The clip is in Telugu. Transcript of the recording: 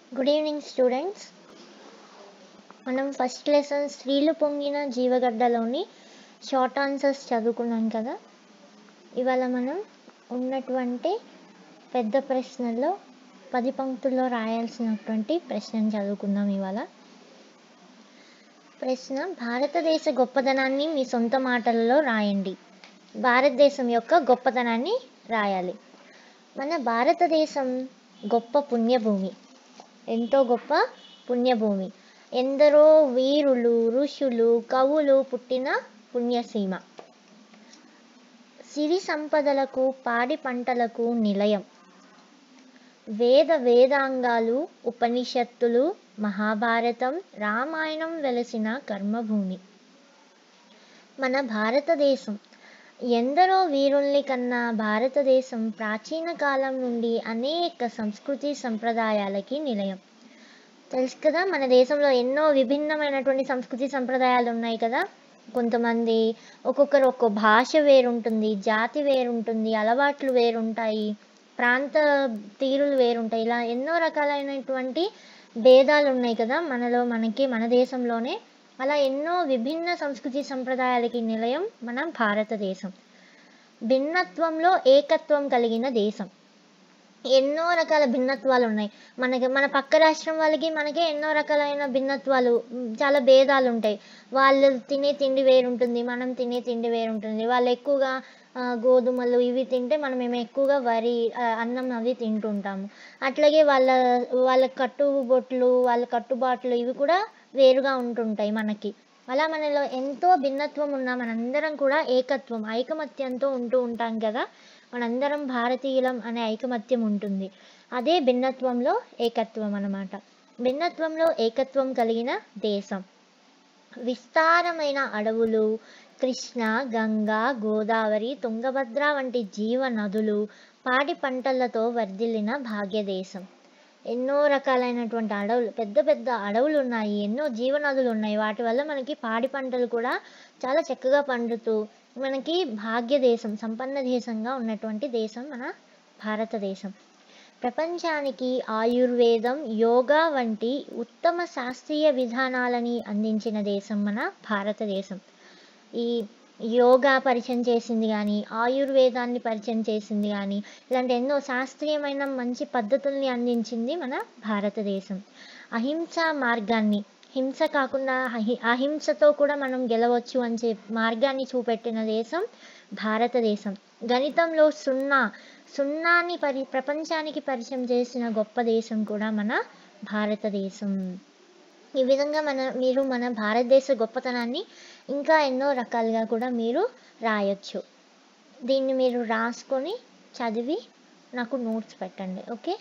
గుడ్ ఈవినింగ్ స్టూడెంట్స్ మనం ఫస్ట్ లెసన్ స్త్రీలు పొంగిన జీవగడ్డలోని షార్ట్ ఆన్సర్స్ చదువుకున్నాం కదా ఇవాళ మనం ఉన్నటువంటి పెద్ద ప్రశ్నల్లో పది పంక్తుల్లో రాయాల్సినటువంటి ప్రశ్నను చదువుకుందాం ఇవాళ ప్రశ్న భారతదేశ గొప్పదనాన్ని మీ సొంత మాటలలో రాయండి భారతదేశం యొక్క గొప్పతనాన్ని రాయాలి మన భారతదేశం గొప్ప పుణ్యభూమి ఎంతో గొప్ప పుణ్యభూమి ఎందరో వీరులు ఋషులు కవులు పుట్టిన పుణ్యసీమ సిరి సంపదలకు పాడి పంటలకు నిలయం వేద వేదాంగాలు ఉపనిషత్తులు మహాభారతం రామాయణం వెలసిన కర్మభూమి మన భారతదేశం ఎందరో వీరుల్ని కన్నా భారతదేశం ప్రాచీన కాలం నుండి అనేక సంస్కృతి సంప్రదాయాలకి నిలయం తెలుసు కదా మన దేశంలో ఎన్నో విభిన్నమైనటువంటి సంస్కృతి సంప్రదాయాలు ఉన్నాయి కదా కొంతమంది ఒక్కొక్కరు ఒక్కో భాష వేరుంటుంది జాతి వేరుంటుంది అలవాట్లు వేరుంటాయి ప్రాంత తీరులు వేరుంటాయి ఇలా ఎన్నో రకాలైనటువంటి భేదాలు ఉన్నాయి కదా మనలో మనకి మన దేశంలోనే అలా ఎన్నో విభిన్న సంస్కృతి సంప్రదాయాలకి నిలయం మన భారతదేశం భిన్నత్వంలో ఏకత్వం కలిగిన దేశం ఎన్నో రకాల భిన్నత్వాలు ఉన్నాయి మనకి మన పక్క రాష్ట్రం వాళ్ళకి మనకి ఎన్నో రకాలైన భిన్నత్వాలు చాలా భేదాలు ఉంటాయి వాళ్ళు తినే తిండి వేరుంటుంది మనం తినే తిండి వేరుంటుంది వాళ్ళు ఎక్కువగా గోధుమలు ఇవి తింటే మనం ఏమో ఎక్కువగా వరి అన్నం అవి తింటుంటాము అట్లాగే వాళ్ళ వాళ్ళ కట్టుబొట్లు వాళ్ళ కట్టుబాట్లు ఇవి కూడా వేరుగా ఉంటుంటాయి మనకి అలా మనలో ఎంతో భిన్నత్వం ఉన్న మనందరం కూడా ఏకత్వం ఐకమత్యంతో ఉంటూ ఉంటాం కదా మనందరం భారతీయులం అనే ఐకమత్యం ఉంటుంది అదే భిన్నత్వంలో ఏకత్వం అన్నమాట భిన్నత్వంలో ఏకత్వం కలిగిన దేశం విస్తారమైన అడవులు కృష్ణ గంగా గోదావరి తుంగభద్ర వంటి జీవ నదులు పాడి పంటలతో వర్ధిల్లిన భాగ్యదేశం ఎన్నో రకాలైనటువంటి అడవులు పెద్ద పెద్ద అడవులు ఉన్నాయి ఎన్నో జీవనదులు ఉన్నాయి వాటి వల్ల మనకి పాడి పంటలు కూడా చాలా చక్కగా పండుతూ మనకి భాగ్యదేశం సంపన్న దేశంగా ఉన్నటువంటి దేశం మన భారతదేశం ప్రపంచానికి ఆయుర్వేదం యోగా వంటి ఉత్తమ శాస్త్రీయ విధానాలని అందించిన దేశం మన భారతదేశం ఈ యోగా పరిచయం చేసింది కానీ ఆయుర్వేదాన్ని పరిచయం చేసింది కానీ ఇలాంటి ఎన్నో శాస్త్రీయమైన మంచి పద్ధతుల్ని అందించింది మన భారతదేశం అహింస మార్గాన్ని హింస కాకుండా అహింసతో కూడా మనం గెలవచ్చు అని చెప్పి మార్గాన్ని చూపెట్టిన దేశం భారతదేశం గణితంలో సున్నా సున్నాని పరి ప్రపంచానికి పరిచయం చేసిన గొప్ప దేశం కూడా మన భారతదేశం ఈ విధంగా మన మీరు మన భారతదేశ గొప్పతనాన్ని ఇంకా ఎన్నో రకాలుగా కూడా మీరు రాయొచ్చు దీన్ని మీరు రాసుకొని చదివి నాకు నోట్స్ పెట్టండి ఓకే